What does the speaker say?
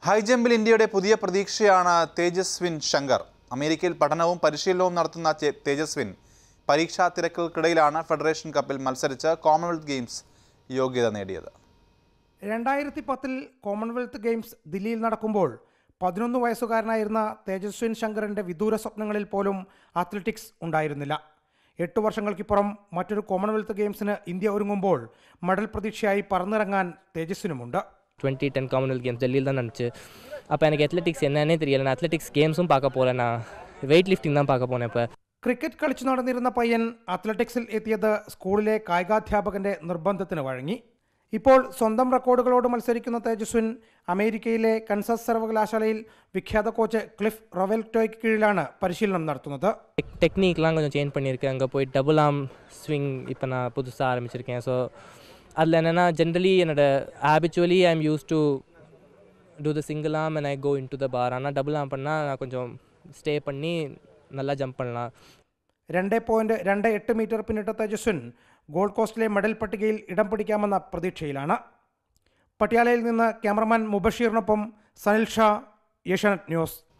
ഹൈജമ്പിൽ ഇന്ത്യയുടെ പുതിയ പ്രതീക്ഷയാണ് തേജസ്വിൻ ശങ്കർ അമേരിക്കയിൽ പഠനവും പരിശീലനവും നടത്തുന്ന ചെ- തേജസ്വിൻ പരീക്ഷാ തിരക്കുകൾക്കിടയിലാണ് ഫെഡറേഷൻ കപ്പിൽ മത്സരിച്ച് കോമൺവെൽത്ത് ഗെയിംസ് യോഗ്യത നേടിയത് രണ്ടായിരത്തി പത്തിൽ കോമൺവെൽത്ത് ഗെയിംസ് ദില്ലിയിൽ നടക്കുമ്പോൾ പതിനൊന്ന് വയസ്സുകാരനായിരുന്ന തേജസ്വിൻ ശങ്കറിൻ്റെ വിദൂര സ്വപ്നങ്ങളിൽ പോലും അത്ലറ്റിക്സ് ഉണ്ടായിരുന്നില്ല എട്ട് വർഷങ്ങൾക്കിപ്പുറം മറ്റൊരു കോമൺവെൽത്ത് ഗെയിംസിന് ഇന്ത്യ ഒരുങ്ങുമ്പോൾ മെഡൽ പ്രതീക്ഷയായി പറന്നിറങ്ങാൻ തേജസ്വിനുമുണ്ട് டுவெண்ட்டி டென் காமன்வெல்த் கேம்ஸ் டெல்லியில் தான் நடந்துச்சு அப்போ எனக்கு அத்லெட்டிக்ஸ் என்னன்னே தெரியல நான் அத்லெட்டிக்ஸ் கேம்ஸும் பார்க்க போகல நான் வெயிட் லிஃப்டிங் தான் பார்க்க போனேன் இப்போ ക്രിക്കറ്റ് കളിച്ചു നടന്നിരുന്ന പയ്യൻ അത്ലറ്റിക്സിൽ എത്തിയത് സ്കൂളിലെ കായികാധ്യാപകന്റെ നിർബന്ധത്തിന് വഴങ്ങി ഇപ്പോൾ സ്വന്തം റെക്കോർഡുകളോട് മത്സരിക്കുന്ന തേജസ്വിൻ അമേരിക്കയിലെ കൻസസ് സർവകലാശാലയിൽ വിഖ്യാത കോച്ച് ക്ലിഫ് റൊവെൽറ്റോയ്ക്ക് കീഴിലാണ് പരിശീലനം നടത്തുന്നത് டெக் டெக்னிக்லாம் கொஞ்சம் சேஞ்ச் பண்ணியிருக்கேன் அங்கே போய் டபுள் ஆம் ஸ்விங் இப்போ நான் புதுசாக ஆரம்பிச்சிருக்கேன் ஸோ அதில் என்னென்னா ஜென்ரலி என்னோட habitually I am use to do the single arm and I go into the bar ஆனால் டபுள் ஆம் பண்ணால் நான் கொஞ்சம் ஸ்டே பண்ணி நல்லா ஜம்ப் பண்ணலாம் രണ്ട് പോയിന്റ് രണ്ട് എട്ട് മീറ്റർ പിന്നിട്ട തേജസ്വിൻ ഗോൾഡ് കോസ്റ്റിലെ മെഡൽ പട്ടികയിൽ ഇടം പിടിക്കാമെന്ന പ്രതീക്ഷയിലാണ് പട്യാലയിൽ നിന്ന് ക്യാമറമാൻ മുബഷീറിനൊപ്പം സനിൽ ഷാ ഏഷ്യാനെറ്റ് ന്യൂസ്